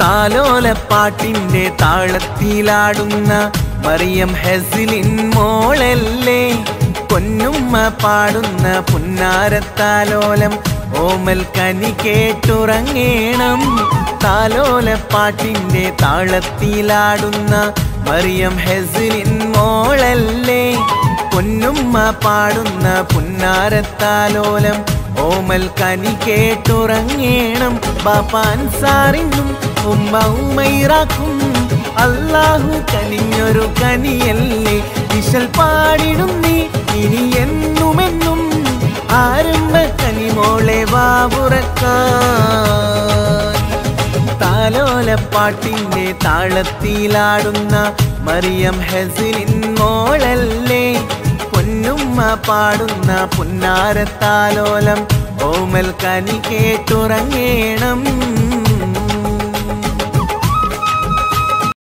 താലോലപ്പാട്ടിന്റെ താളത്തിലാടുന്ന മറിയം ഹെസിലിൻ മോളല്ലേ പൊന്നുമ്മ പാടുന്ന പുന്നാരത്താലോലം ഓമൽ കനി കേട്ടുറങ്ങേണം താലോലപ്പാട്ടിന്റെ താളത്തിലാടുന്ന മറിയം ഹെസിലിൻ മോളല്ലേ പൊന്നുമ്മ പാടുന്ന പുന്നാരത്താലോലം ഓമൽ കനി കേട്ടുറങ്ങേണം ബാപ്പാൻ സാറിനും ഉമ്മ ഉമൈറാക്കും അല്ലാഹു കനിഞ്ഞൊരു കനിയല്ലേ വിശൽ പാടിടും നീ ഇനി എന്നുമെന്നും ആരംഭ കനിമോളെ വാവുറക്കാൻ താലോലപ്പാട്ടിന്റെ താളത്തിലാടുന്ന മറിയം ഹെസിലിൻ മോളല്ലേ പൊന്നുമ്മ പാടുന്ന പുന്നാരത്താലോലം ഓമൽ കനി കേട്ടുറങ്ങേണം